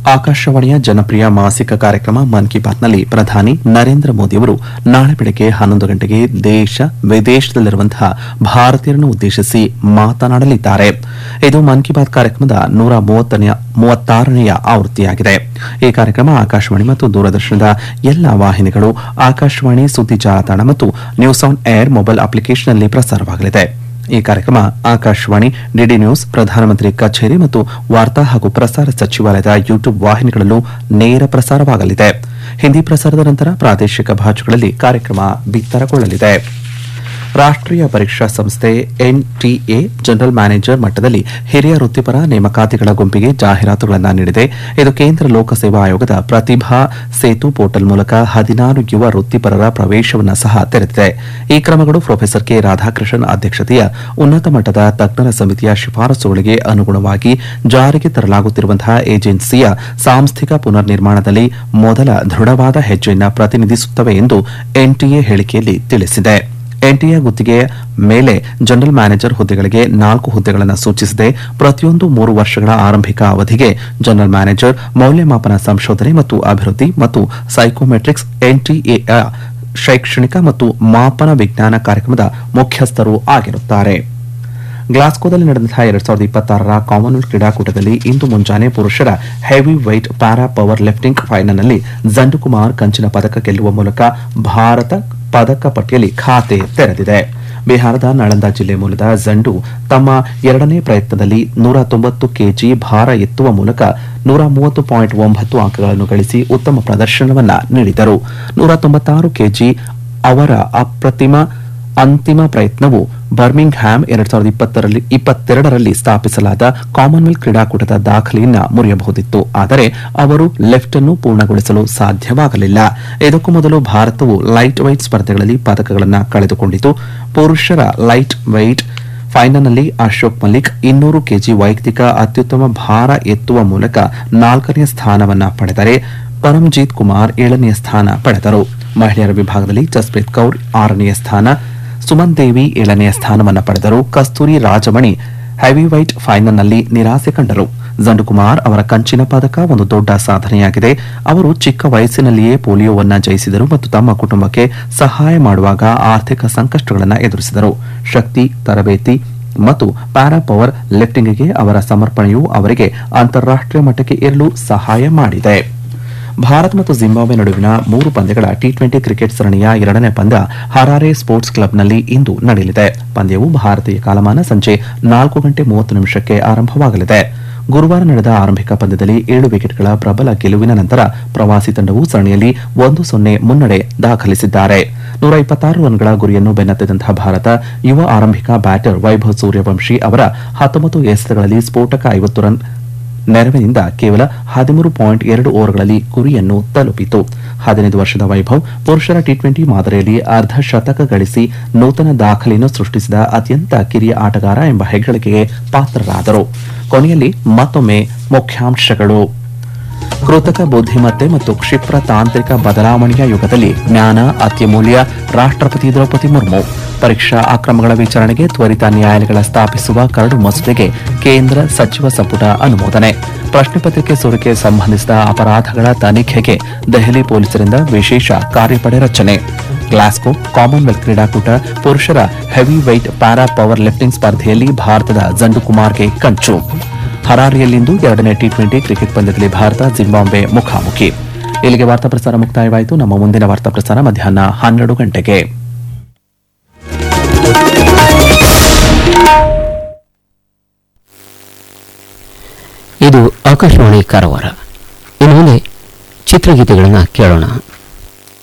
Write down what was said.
ಆಕಾಶವಾಣಿಯ ಜನಪ್ರಿಯ ಮಾಸಿಕ ಕಾರ್ಯಕ್ರಮ ಮನ್ ಕಿ ಬಾತ್ನಲ್ಲಿ ಪ್ರಧಾನಿ ನರೇಂದ್ರ ಮೋದಿಯವರು ನಾಳೆ ಬೆಳಗ್ಗೆ ಹನ್ನೊಂದು ಗಂಟೆಗೆ ದೇಶ ವಿದೇಶದಲ್ಲಿರುವಂತಹ ಭಾರತೀಯರನ್ನು ಉದ್ದೇಶಿಸಿ ಮಾತನಾಡಲಿದ್ದಾರೆ ಇದು ಮನ್ ಕಿ ಬಾತ್ ಕಾರ್ಯಕ್ರಮದ ನೂರ ಮೂವತ್ತನೆಯ ಮೂವತ್ತಾರನೆಯ ಆವೃತ್ತಿಯಾಗಿದೆ ಈ ಕಾರ್ಯಕ್ರಮ ಆಕಾಶವಾಣಿ ಮತ್ತು ದೂರದರ್ಶನದ ಎಲ್ಲಾ ವಾಹಿನಿಗಳು ಆಕಾಶವಾಣಿ ಸುದ್ದಿ ಜಾಲತಾಣ ಮತ್ತು ನ್ಯೂಸ್ ಆನ್ ಏರ್ ಮೊಬೈಲ್ ಅಪ್ಲಿಕೇಶನ್ನಲ್ಲಿ ಪ್ರಸಾರವಾಗಲಿದೆ ಈ ಕಾರ್ಯಕ್ರಮ ಆಕಾಶವಾಣಿ ಡಿಡಿ ನ್ಯೂಸ್ ಪ್ರಧಾನಮಂತ್ರಿ ಕಚೇರಿ ಮತ್ತು ವಾರ್ತಾ ಹಾಗೂ ಪ್ರಸಾರ ಸಚಿವಾಲಯದ ಯೂಟ್ಯೂಬ್ ವಾಹಿನಿಗಳಲ್ಲೂ ನೇರ ಪ್ರಸಾರವಾಗಲಿದೆ ಹಿಂದಿ ಪ್ರಸಾರದ ನಂತರ ಪ್ರಾದೇಶಿಕ ಭಾಷೆಗಳಲ್ಲಿ ಕಾರ್ಯಕ್ರಮ ಬಿತ್ತರಗೊಳ್ಳಲಿದೆ ರಾಷ್ಟ್ರೀಯ ಪರೀಕ್ಷಾ ಸಂಸ್ಥೆ ಎನ್ಟಿಎ ಜನರಲ್ ಮ್ಯಾನೇಜರ್ ಮಟ್ಟದಲ್ಲಿ ಹಿರಿಯ ವೃತ್ತಿಪರ ನೇಮಕಾತಿಗಳ ಗುಂಪಿಗೆ ಜಾಹೀರಾತುಗಳನ್ನು ನೀಡಿದೆ ಇದು ಕೇಂದ್ರ ಲೋಕಸೇವಾ ಆಯೋಗದ ಪ್ರತಿಭಾ ಸೇತು ಪೋರ್ಟಲ್ ಮೂಲಕ ಹದಿನಾರು ಯುವ ವೃತ್ತಿಪರರ ಪ್ರವೇಶವನ್ನು ಸಹ ತೆರೆದಿದೆ ಈ ಕ್ರಮಗಳು ಪ್ರೊಫೆಸರ್ ಕೆ ರಾಧಾಕೃಷ್ಣನ್ ಅಧ್ಯಕ್ಷತೆಯ ಉನ್ನತ ಮಟ್ಟದ ತಜ್ಞರ ಸಮಿತಿಯ ಶಿಫಾರಸುಗಳಿಗೆ ಅನುಗುಣವಾಗಿ ಜಾರಿಗೆ ತರಲಾಗುತ್ತಿರುವಂತಹ ಏಜೆನ್ಸಿಯ ಸಾಂಸ್ಥಿಕ ಪುನರ್ ನಿರ್ಮಾಣದಲ್ಲಿ ಮೊದಲ ದೃಢವಾದ ಹೆಜ್ಜೆಯನ್ನು ಪ್ರತಿನಿಧಿಸುತ್ತವೆ ಎಂದು ಎನ್ಟಿಎ ಹೇಳಿಕೆಯಲ್ಲಿ ತಿಳಿಸಿದೆ ಎನ್ಟಿಎ ಗುತ್ತಿಗೆಯ ಮೇಲೆ ಜನರಲ್ ಮ್ಯಾನೇಜರ್ ಹುದ್ದೆಗಳಿಗೆ ನಾಲ್ಕು ಹುದ್ದೆಗಳನ್ನು ಸೂಚಿಸಿದೆ ಪ್ರತಿಯೊಂದು ಮೂರು ವರ್ಷಗಳ ಆರಂಭಿಕ ಅವಧಿಗೆ ಜನರಲ್ ಮ್ಯಾನೇಜರ್ ಮೌಲ್ಯಮಾಪನ ಸಂಶೋಧನೆ ಮತ್ತು ಅಭಿವೃದ್ಧಿ ಮತ್ತು ಸೈಕೋಮೆಟ್ರಿಕ್ಸ್ ಎನ್ಟಿಎಯ ಶೈಕ್ಷಣಿಕ ಮತ್ತು ಮಾಪನ ವಿಜ್ಞಾನ ಕಾರ್ಯಕ್ರಮದ ಮುಖ್ಯಸ್ಥರು ಆಗಿರುತ್ತಾರೆ ಗ್ಲಾಸ್ಕೋದಲ್ಲಿ ನಡೆದಂತಹ ಎರಡ್ ಸಾವಿರದ ಇಪ್ಪತ್ತಾರರ ಕಾಮನ್ವೆಲ್ತ್ ಕ್ರೀಡಾಕೂಟದಲ್ಲಿ ಇಂದು ಮುಂಜಾನೆ ಪುರುಷರ heavy weight para power lifting ಫೈನಲ್ನಲ್ಲಿ ಜಂಡುಕುಮಾರ್ ಕಂಚಿನ ಪದಕ ಗೆಲ್ಲುವ ಮೂಲಕ ಭಾರತ ಪದಕ ಪಟ್ಟಿಯಲ್ಲಿ ಖಾತೆ ತೆರೆದಿದೆ ಬಿಹಾರದ ನಳಂದ ಜಿಲ್ಲೆ ಮೂಲದ ಜಂಡು ತಮ್ಮ ಎರಡನೇ ಪ್ರಯತ್ನದಲ್ಲಿ ನೂರ ತೊಂಬತ್ತು ಕೆಜಿ ಭಾರ ಎತ್ತುವ ಮೂಲಕ ನೂರ ಮೂವತ್ತು ಪಾಯಿಂಟ್ ಒಂಬತ್ತು ಅಂಕಗಳನ್ನು ಗಳಿಸಿ ಉತ್ತಮ ಪ್ರದರ್ಶನವನ್ನ ನೀಡಿದರು ನೂರ ತೊಂಬತ್ತಾರು ಕೆಜಿ ಅವರ ಅಪ್ರತಿಮ ಅಂತಿಮ ಪ್ರಯತ್ನವು ಬರ್ಮಿಂಗ್ ಹ್ಯಾಮ್ ಎರಡ್ ಸಾವಿರದ ಇಪ್ಪತ್ತರಲ್ಲಿ ಇಪ್ಪತ್ತೆರಡರಲ್ಲಿ ಸ್ಥಾಪಿಸಲಾದ ಕಾಮನ್ವೆಲ್ತ್ ಕ್ರೀಡಾಕೂಟದ ದಾಖಲೆಯನ್ನ ಮುರಿಯಬಹುದಿತ್ತು ಆದರೆ ಅವರು ಲೆಫ್ಟ್ ಅನ್ನು ಪೂರ್ಣಗೊಳಿಸಲು ಸಾಧ್ಯವಾಗಲಿಲ್ಲ ಇದಕ್ಕೂ ಮೊದಲು ಭಾರತವು ಲೈಟ್ ವೈಟ್ ಸ್ಪರ್ಧೆಗಳಲ್ಲಿ ಪದಕಗಳನ್ನು ಕಳೆದುಕೊಂಡಿತು ಪುರುಷರ ಲೈಟ್ ವೈಟ್ ಫೈನಲ್ನಲ್ಲಿ ಅಶೋಕ್ ಮಲಿಕ್ ಇನ್ನೂರು ಕೆಜಿ ವೈಯಕ್ತಿಕ ಅತ್ಯುತ್ತಮ ಭಾರ ಎತ್ತುವ ಮೂಲಕ ನಾಲ್ಕನೇ ಸ್ಥಾನವನ್ನ ಪಡೆದರೆ ಪರಮ್ಜೀತ್ ಕುಮಾರ್ ಏಳನೆಯ ಸ್ಥಾನ ಪಡೆದರು ಮಹಿಳೆಯರ ವಿಭಾಗದಲ್ಲಿ ಜಸ್ಪ್ರೀತ್ ಕೌರ್ ಆರನೆಯ ಸ್ಥಾನ ಸುಮನ್ ದೇವಿ ಏಳನೆಯ ಸ್ಥಾನವನ್ನು ಪಡೆದರು ಕಸ್ತೂರಿ ರಾಜಮಣಿ ಹೆವಿವೈಟ್ ಫೈನಲ್ನಲ್ಲಿ ನಿರಾಸೆ ಕಂಡರು ಜಂಡುಕುಮಾರ್ ಅವರ ಕಂಚಿನ ಪದಕ ಒಂದು ದೊಡ್ಡ ಸಾಧನೆಯಾಗಿದೆ ಅವರು ಚಿಕ್ಕ ವಯಸ್ಸಿನಲ್ಲಿಯೇ ಪೋಲಿಯೋವನ್ನ ಜಯಿಸಿದರು ಮತ್ತು ತಮ್ಮ ಕುಟುಂಬಕ್ಕೆ ಸಹಾಯ ಮಾಡುವಾಗ ಆರ್ಥಿಕ ಸಂಕಷ್ಟಗಳನ್ನು ಎದುರಿಸಿದರು ಶಕ್ತಿ ತರಬೇತಿ ಮತ್ತು ಪ್ಯಾರಾ ಪವರ್ ಲಿಫ್ಟಿಂಗ್ಗೆ ಅವರ ಸಮರ್ಪಣೆಯು ಅವರಿಗೆ ಅಂತಾರಾಷ್ಟೀಯ ಮಟ್ಟಕ್ಕೆ ಏರಲು ಸಹಾಯ ಮಾಡಿದೆ ಭಾರತ ಮತ್ತು ಜಿಂಬಾಬ್ವೆ ನಡುವಿನ ಮೂರು ಪಂದ್ಯಗಳ ಟಿ ಟ್ವೆಂಟಿ ಕ್ರಿಕೆಟ್ ಸರಣಿಯ ಎರಡನೇ ಪಂದ್ಯ ಹರಾರೆ ಸ್ಪೋರ್ಟ್ಸ್ ಕ್ಲಬ್ನಲ್ಲಿ ಇಂದು ನಡೆಯಲಿದೆ ಪಂದ್ಯವು ಭಾರತೀಯ ಕಾಲಮಾನ ಸಂಜೆ ನಾಲ್ಕು ಗಂಟೆ ಮೂವತ್ತು ನಿಮಿಷಕ್ಕೆ ಆರಂಭವಾಗಲಿದೆ ಗುರುವಾರ ನಡೆದ ಆರಂಭಿಕ ಪಂದ್ಯದಲ್ಲಿ ಏಳು ವಿಕೆಟ್ಗಳ ಪ್ರಬಲ ಗೆಲುವಿನ ನಂತರ ಪ್ರವಾಸಿ ತಂಡವು ಸರಣಿಯಲ್ಲಿ ಒಂದು ಸೊನ್ನೆ ಮುನ್ನಡೆ ದಾಖಲಿಸಿದ್ದಾರೆ ನೂರ ಇಪ್ಪತ್ತಾರು ರನ್ಗಳ ಗುರಿಯನ್ನು ಬೆನ್ನತ್ತಿದಂತಹ ಭಾರತ ಯುವ ಆರಂಭಿಕ ಬ್ಯಾಟರ್ ವೈಭವ್ ಸೂರ್ಯವಂಶಿ ಅವರ ಹತ್ತೊಂಬತ್ತು ಎಸೆತಗಳಲ್ಲಿ ಸ್ಫೋಟಕ ಐವತ್ತು ರನ್ ನೆರವಿನಿಂದ ಕೇವಲ ಹದಿಮೂರು ಪಾಯಿಂಟ್ ಎರಡು ಓವರ್ಗಳಲ್ಲಿ ಗುರಿಯನ್ನು ತಲುಪಿತು ಹದಿನೈದು ವರ್ಷದ ವೈಭವ್ ಪುರುಷರ ಟಿ ಟ್ವೆಂಟಿ ಮಾದರಿಯಲ್ಲಿ ಅರ್ಧ ಶತಕ ಗಳಿಸಿ ನೂತನ ದಾಖಲೆಯನ್ನು ಸೃಷ್ಟಿಸಿದ ಅತ್ಯಂತ ಕಿರಿಯ ಆಟಗಾರ ಎಂಬ ಹೆಗ್ಗಳಿಕೆಗೆ ಪಾತ್ರರಾದರು ಕೊನೆಯಲ್ಲಿ ಮತ್ತೊಮ್ಮೆ ಮುಖ್ಯಾಂಶಗಳು ಕೃತಕ ಬುದ್ಧಿಮತ್ತೆ ಮತ್ತು ಕ್ಷಿಪ್ರ ತಾಂತ್ರಿಕ ಬದಲಾವಣೆಯ ಯುಗದಲ್ಲಿ ಜ್ಞಾನ ಅತ್ಯಮೂಲ್ಯ ರಾಷ್ಟ್ರಪತಿ ದ್ರೌಪದಿ ಮುರ್ಮು ಪರೀಕ್ಷಾ ಅಕ್ರಮಗಳ ವಿಚಾರಣೆಗೆ ತ್ವರಿತ ನ್ಯಾಯಾಲಯಗಳ ಸ್ಥಾಪಿಸುವ ಕರಡು ಮಸೂದೆಗೆ ಕೇಂದ್ರ ಸಚಿವ ಸಂಪುಟ ಅನುಮೋದನೆ ಪ್ರಶ್ನೆ ಪತ್ರಿಕೆ ಸೋರಿಕೆ ಸಂಬಂಧಿಸಿದ ಅಪರಾಧಗಳ ತನಿಖೆಗೆ ದೆಹಲಿ ಪೊಲೀಸರಿಂದ ವಿಶೇಷ ಕಾರ್ಯಪಡೆ ರಚನೆ ಗ್ಲಾಸ್ಕೋ ಕಾಮನ್ವೆಲ್ತ್ ಕ್ರೀಡಾಕೂಟ ಪುರುಷರ heavy weight para power lifting ಸ್ಪರ್ಧೆಯಲ್ಲಿ ಭಾರತದ ಜಂಡುಕುಮಾರ್ಗೆ ಕಂಚು ಹರಾರಿಯಲ್ಲಿಂದು ಎರಡನೇ ಟಿ ಟ್ವೆಂಟಿ ಕ್ರಿಕೆಟ್ ಪಂದ್ಯದಲ್ಲಿ ಭಾರತ ಜಿಂಬಾಬ್ವೆ ಮುಖಾಮುಖಿ ಇಲ್ಲಿಗೆ ವಾರ್ತಾ ಪ್ರಸಾರ ಮುಕ್ತಾಯವಾಯಿತು ನಮ್ಮ ಮುಂದಿನ ವಾರ್ತಾ ಪ್ರಸಾರ ಮಧ್ಯಾಹ್ನ ಹನ್ನೆರಡು ಗಂಟೆಗೆ ಇದು ಆಕಾಶವಾಣಿ ಕಾರವಾರ ಇನ್ನು ಮುಂದೆ ಚಿತ್ರಗೀತೆಗಳನ್ನು ಕೇಳೋಣ